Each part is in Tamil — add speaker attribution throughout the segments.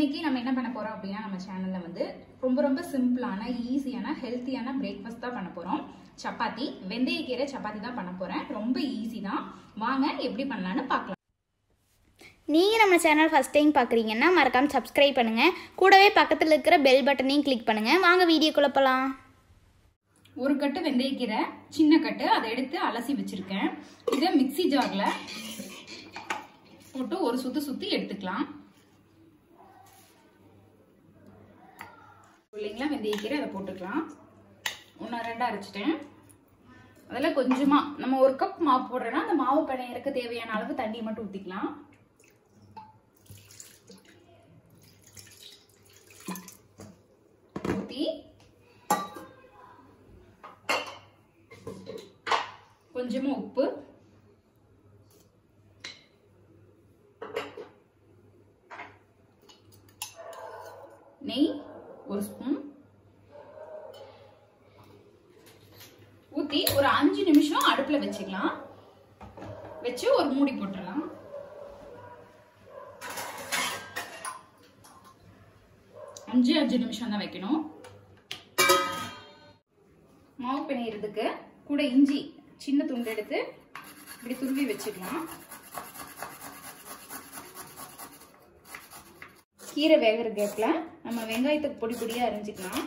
Speaker 1: இன்னைக்கு நம்ம என்ன பண்ண போறோம் அப்படின்னா நம்ம சேனல்ல வந்து ரொம்ப ரொம்ப சிம்பிளான ஈஸியான ஹெல்த்தியான பிரேக்ஃபாஸ்ட் தான் பண்ண போறோம் சப்பாத்தி வெந்தயக்கீரை சப்பாத்தி தான் பண்ண போறேன் ரொம்ப ஈஸி தான் வாங்க எப்படி பண்ணலாம்னு பார்க்கலாம்
Speaker 2: நீங்கள் நம்ம சேனல் ஃபஸ்ட் டைம் பார்க்குறீங்கன்னா மறக்காமல் சப்ஸ்கிரைப் பண்ணுங்கள் கூடவே பக்கத்தில் இருக்கிற பெல் பட்டனையும் கிளிக் பண்ணுங்கள் வாங்க வீடியோக்குள்ளே போகலாம்
Speaker 1: ஒரு கட்டு வெந்தயக்கீரை சின்ன கட்டு அதை எடுத்து அலசி வச்சிருக்கேன் இதை மிக்ஸி ஜார்ல போட்டு ஒரு சுத்து சுத்தி எடுத்துக்கலாம் இல்லைங்களா வெந்தயக்கீரை அதை போட்டுக்கலாம் ஒன்று ரெண்டா அரைச்சிட்டேன் அதில் கொஞ்சமா நம்ம ஒரு கப் மாவு போடுறோன்னா அந்த மாவு பிணையறக்கு தேவையான அளவு தண்ணி மட்டும் ஊற்றிக்கலாம் ஊற்றி கொஞ்சமா உப்பு நெய் ஒரு ஸ்பூன் ஊத்தி ஒரு அஞ்சு நிமிஷம் அடுப்புல வச்சுக்கலாம் வச்சு ஒரு மூடி போட்டுடலாம் அஞ்சு அஞ்சு நிமிஷம் தான் வைக்கணும் மாவு பிணையிறதுக்கு கூட இஞ்சி சின்ன துண்டு எடுத்து இப்படி துருவி வச்சுக்கலாம் கீரை வேகிற கேப்ல நம்ம வெங்காயத்தை பொடி பொடியா அரிஞ்சுக்கலாம்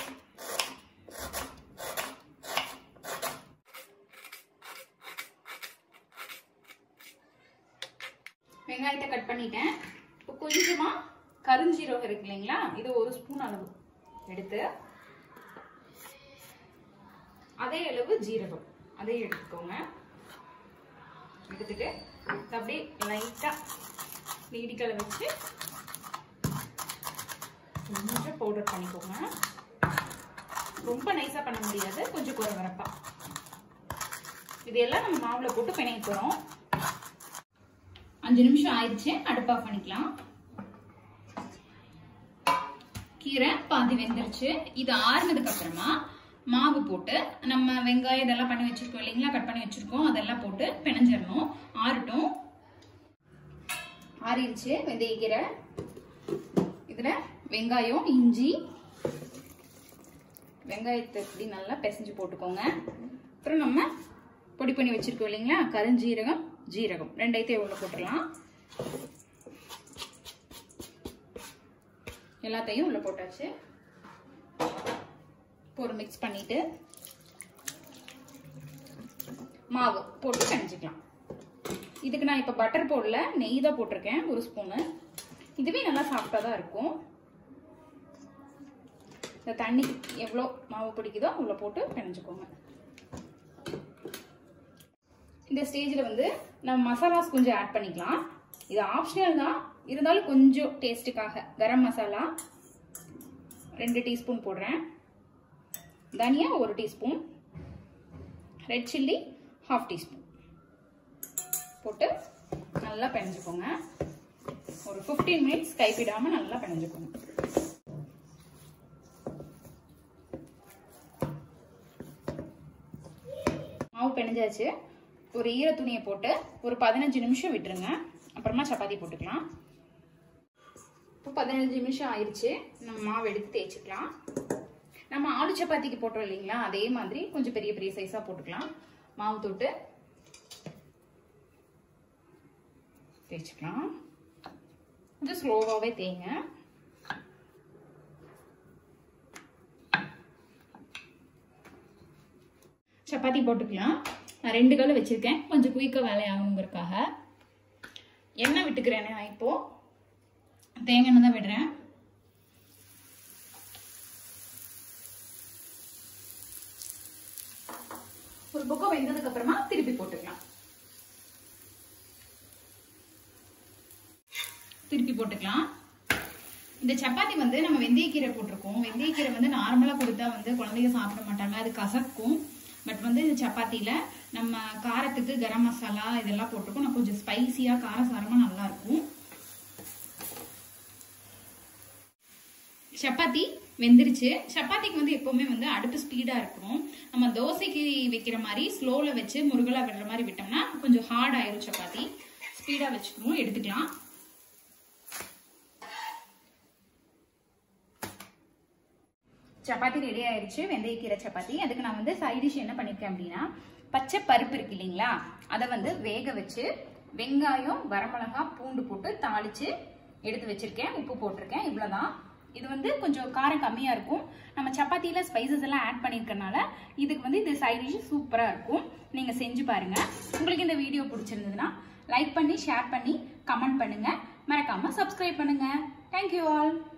Speaker 1: வெங்காயத்தை கட் பண்ணிட்டேன் இப்போ கொஞ்சமா கருஞ்சீரகம் இருக்கு இல்லைங்களா இது ஒரு ஸ்பூன் அளவு எடுத்து அதே அளவு ஜீரகம் அதையும் எடுத்துக்கோங்க எடுத்துட்டு அப்படியே லைட்டா நீடிக்கலை வச்சு கொஞ்சம் பவுடர் பண்ணிக்கோங்க ரொம்ப நைஸா பண்ண முடியாது கொஞ்சம் குறை வரப்பா இதெல்லாம் நம்ம மாவுல போட்டு பிணைய போறோம் அஞ்சு நிமிஷம் ஆயிடுச்சு அடுப்பு ஆஃப் பண்ணிக்கலாம் கீரை பாதி வெந்துருச்சு இது ஆறுனதுக்கு அப்புறமா மாவு போட்டு நம்ம வெங்காயம் இதெல்லாம் பண்ணி வச்சிருக்கோம் இல்லைங்களா கட் பண்ணி வச்சிருக்கோம் அதெல்லாம் போட்டு பிணைஞ்சிடணும் ஆறட்டும் ஆறிடுச்சு வெந்தயக்கீரை இதுல வெங்காயம் இஞ்சி வெங்காயத்தை இப்படி நல்லா பிசைஞ்சு போட்டுக்கோங்க அப்புறம் நம்ம பொடி பண்ணி வச்சிருக்கோம் இல்லைங்களா கருஞ்சீரகம் ஜீரகம் ரெண்டைத்தையும் உள்ள போட்டுடலாம் எல்லாத்தையும் உள்ள போட்டாச்சு ஒரு மிக்ஸ் பண்ணிட்டு மாவு போட்டு கணிச்சிக்கலாம் இதுக்கு நான் இப்போ பட்டர் போடல நெய் தான் போட்டிருக்கேன் ஒரு ஸ்பூனு இதுவே நல்லா சாஃப்டாக தான் இருக்கும் இந்த தண்ணி எவ்வளோ மாவு பிடிக்குதோ அவ்வளோ போட்டு பிணைஞ்சுக்கோங்க இந்த ஸ்டேஜில் வந்து நம்ம மசாலாஸ் கொஞ்சம் ஆட் பண்ணிக்கலாம் இது ஆப்ஷனல் தான் இருந்தாலும் கொஞ்சம் டேஸ்ட்டுக்காக கரம் மசாலா ரெண்டு டீஸ்பூன் போடுறேன் தனியா ஒரு teaspoon red chilli half teaspoon போட்டு நல்லா பிணைஞ்சுக்கோங்க ஒரு ஃபிஃப்டீன் மினிட்ஸ் கைப்பிடாமல் நல்லா பிணைஞ்சுக்கோங்க மாவு பிணைஞ்சாச்சு ஒரு ஈர துணியை போட்டு ஒரு பதினஞ்சு நிமிஷம் விட்டுருங்க அப்புறமா சப்பாத்தி போட்டுக்கலாம் இப்போ பதினஞ்சு நிமிஷம் ஆயிடுச்சு நம்ம மாவு எடுத்து தேய்ச்சிக்கலாம் நம்ம ஆலு சப்பாத்திக்கு போட்டோம் இல்லைங்களா அதே மாதிரி கொஞ்சம் பெரிய பெரிய சைஸாக போட்டுக்கலாம் மாவு தொட்டு தேய்ச்சிக்கலாம் கொஞ்சம் ஸ்லோவாகவே தேய்ங்க சப்பாத்தி போட்டுக்கலாம் நான் ரெண்டு கல் வச்சிருக்கேன் கொஞ்சம் குயிக்காக வேலையாகணுங்கிறதுக்காக எண்ணெய் விட்டுக்கிறேன் நான் இப்போ தேங்காய் எண்ணெய் தான் விடுறேன் ஒரு பக்கம் வெந்ததுக்கு அப்புறமா திருப்பி போட்டுக்கலாம் திருப்பி போட்டுக்கலாம் இந்த சப்பாத்தி வந்து நம்ம வெந்தயக்கீரை போட்டிருக்கோம் வெந்தயக்கீரை வந்து நார்மலாக கொடுத்தா வந்து குழந்தைங்க சாப்பிட மாட்டாங்க அது கசக்கும் பட் வந்து இந்த சப்பாத்தியில் நம்ம காரத்துக்கு கரம் மசாலா இதெல்லாம் போட்டிருக்கோம் நான் கொஞ்சம் ஸ்பைசியாக காரசாரமாக நல்லா இருக்கும் சப்பாத்தி வெந்துருச்சு சப்பாத்திக்கு வந்து எப்பவுமே வந்து அடுப்பு ஸ்பீடா இருக்கணும் நம்ம தோசைக்கு வைக்கிற மாதிரி ஸ்லோல வச்சு முருகலா விடுற மாதிரி விட்டோம்னா கொஞ்சம் ஹார்ட் ஆயிரும் சப்பாத்தி ஸ்பீடா வச்சுக்கணும் எடுத்துக்கலாம் சப்பாத்தி ரெடி ஆயிருச்சு வெந்தயக்கீரை சப்பாத்தி அதுக்கு நான் வந்து சைட் டிஷ் என்ன பண்ணிருக்கேன் அப்படின்னா பச்சை பருப்பு இருக்கு இல்லைங்களா அதை வந்து வேக வச்சு வெங்காயம் வரமிளகா பூண்டு போட்டு தாளிச்சு எடுத்து வச்சிருக்கேன் உப்பு போட்டிருக்கேன் இவ்வளவுதான் இது வந்து கொஞ்சம் காரம் கம்மியா இருக்கும் நம்ம சப்பாத்தியில ஸ்பைசஸ் எல்லாம் ஆட் பண்ணிருக்கனால இதுக்கு வந்து இது சைட் டிஷ் சூப்பரா இருக்கும் நீங்க செஞ்சு பாருங்க உங்களுக்கு இந்த வீடியோ பிடிச்சிருந்ததுன்னா லைக் பண்ணி ஷேர் பண்ணி கமெண்ட் பண்ணுங்க மறக்காம சப்ஸ்கிரைப் பண்ணுங்க தேங்க்யூ ஆல்